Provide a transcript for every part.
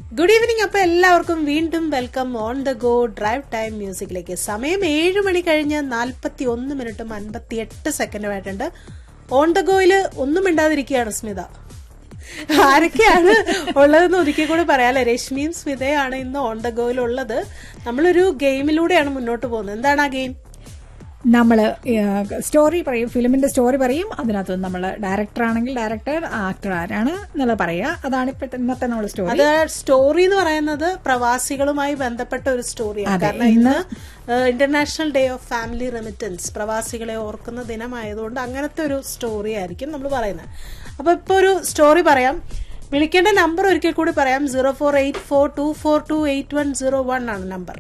Good evening അപ്പൊ എല്ലാവർക്കും വീണ്ടും welcome on the go drive time മ്യൂസിക്കിലേക്ക് സമയം ഏഴ് മണി കഴിഞ്ഞ് നാൽപ്പത്തി ഒന്ന് മിനിറ്റും അൻപത്തി എട്ട് സെക്കൻഡുമായിട്ടുണ്ട് ഓൺ ദ ഗോയില് ഒന്നും മിണ്ടാതിരിക്കുകയാണ് സ്മിത ആരൊക്കെയാണ് ഉള്ളതെന്ന് ഒരിക്കൽ കൂടി പറയാലേ രശ്മിയും സ്മിതയാണ് ഇന്ന് ഓൺ ദ ഗോയിൽ ഉള്ളത് നമ്മളൊരു ഗെയിമിലൂടെയാണ് മുന്നോട്ട് പോകുന്നത് എന്താണ് ആ ഗെയിം നമ്മൾ സ്റ്റോറി പറയും ഫിലിമിന്റെ സ്റ്റോറി പറയും അതിനകത്ത് നമ്മൾ ഡയറക്ടർ ആണെങ്കിൽ ഡയറക്ടർ ആക്ടർ ആരാണ് എന്നുള്ളത് പറയുക അതാണ് ഇപ്പോഴത്തെ ഇന്നത്തെ നമ്മൾ സ്റ്റോറി അത് സ്റ്റോറി എന്ന് പറയുന്നത് പ്രവാസികളുമായി ബന്ധപ്പെട്ട ഒരു സ്റ്റോറിയാണ് കാരണം ഇന്ന് international day of family remittance പ്രവാസികളെ ഓർക്കുന്ന ദിനമായതുകൊണ്ട് അങ്ങനത്തെ ഒരു സ്റ്റോറി ആയിരിക്കും നമ്മൾ പറയുന്നത് അപ്പൊ ഇപ്പൊ ഒരു സ്റ്റോറി പറയാം വിളിക്കേണ്ട നമ്പർ ഒരിക്കൽ കൂടി പറയാം zero four eight four two four two eight one zero one ആണ് നമ്പർ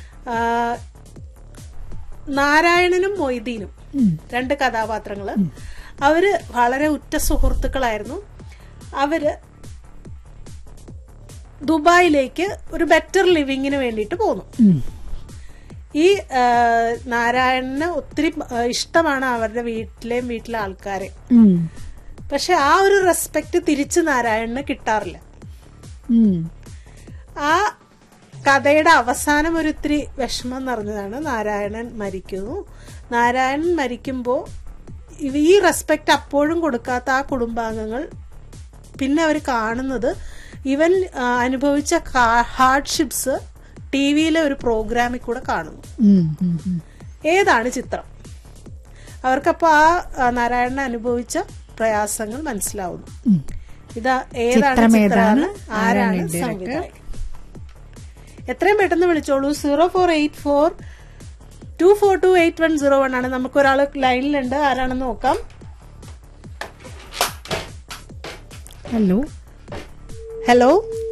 നാരായണനും മൊയ്തീനും രണ്ട് കഥാപാത്രങ്ങള് അവര് വളരെ ഉറ്റ സുഹൃത്തുക്കളായിരുന്നു അവര് ദുബായിലേക്ക് ഒരു ബെറ്റർ ലിവിങ്ങിന് വേണ്ടിയിട്ട് പോന്നു ഈ ആ, നാരായണന് ഒത്തിരി ആ, ഇഷ്ടമാണ് അവരുടെ വീട്ടിലെയും വീട്ടിലെ ആൾക്കാരെ പക്ഷെ ആ ഒരു റെസ്പെക്ട് തിരിച്ച് നാരായണന് കിട്ടാറില്ല ആ കഥയുടെ അവസാനം ഒരു ഇത്തിരി വിഷമം നിറഞ്ഞതാണ് നാരായണൻ മരിക്കുന്നു നാരായണൻ മരിക്കുമ്പോൾ ഈ റെസ്പെക്ട് അപ്പോഴും കൊടുക്കാത്ത ആ കുടുംബാംഗങ്ങൾ പിന്നെ അവർ കാണുന്നത് ഇവൻ ആ, അനുഭവിച്ച ഹാർഡ്ഷിപ്സ് ടി വിയിലെ ഒരു പ്രോഗ്രാമിൽ കൂടെ കാണുന്നു ഏതാണ് ചിത്രം അവർക്കപ്പോൾ ആ ആ, നാരായണൻ അനുഭവിച്ച പ്രയാസങ്ങൾ മനസ്സിലാവുന്നു ഇതാ ഏതാണ് ചിത്രം ചിത്രമാണ് ഏതാണ്? ആരാണ് ആരാണ് director? സംവിധായകൻ എത്രയും പെട്ടെന്ന് വിളിച്ചോളൂ zero four eight four two four two eight one zero one ആണ് നമുക്ക് ഒരാൾ ലൈനിലുണ്ട് ആരാണെന്ന് നോക്കാം ഹലോ ഹലോ